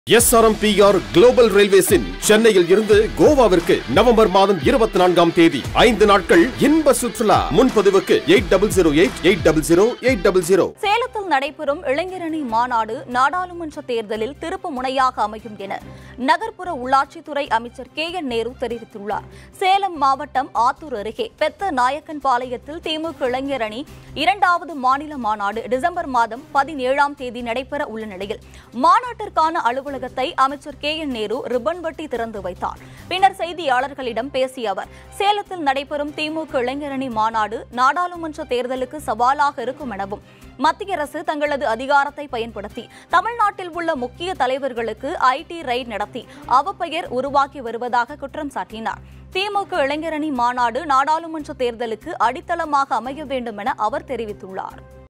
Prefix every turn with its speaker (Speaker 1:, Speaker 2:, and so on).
Speaker 1: SRMPR global ரயில்வேஸின் சென்னையில் இருந்து கோவாவிற்கு November மாதம் இருபத்தி நான்காம் தேதி ஐந்து நாட்கள் இன்ப சுற்றுலா முன்பதிவுக்கு eight double zero eight eight double zero eight double zero
Speaker 2: சேலத்தில் நடைபெறும் இளைஞரணி மாநாடு நாடாளுமன்ற தேர்தலில் திருப்பு முனையாக அமையும் என நகர்ப்புற உள்ளாட்சித்துறை அமைச்சர் கே என் நேரு தெரிவித்துள்ளார் சேலம் மாவட்டம் ஆத்தூர் அருகே பெத்த நாயக்கன் பாளையத்தில் திமுக இளைஞரணி இரண்டாவது மாநில மாநாடு டிசம்பர் மாதம் பதினேழாம் தேதி நடைபெற உள்ள நிலையில் மாநாட்டிற்கான அலுவலகத்தை அமைச்சர் கே என் நேரு ரிப்பன் வெட்டி திறந்து வைத்தார் பின்னர் செய்தியாளர்களிடம் பேசிய அவர் சேலத்தில் நடைபெறும் திமுக இளைஞரணி மாநாடு நாடாளுமன்ற தேர்தலுக்கு சவாலாக இருக்கும் எனவும் மத்திய அரசு தங்களது அதிகாரத்தை பயன்படுத்தி தமிழ்நாட்டில் உள்ள முக்கிய தலைவர்களுக்கு ஐடி ரைட் நடத்தி அவப்பெயர் உருவாக்கி வருவதாக குற்றம் சாட்டினார் திமுக இளைஞரணி மாநாடு நாடாளுமன்ற தேர்தலுக்கு அடித்தளமாக அமைய வேண்டும் என அவர் தெரிவித்துள்ளார்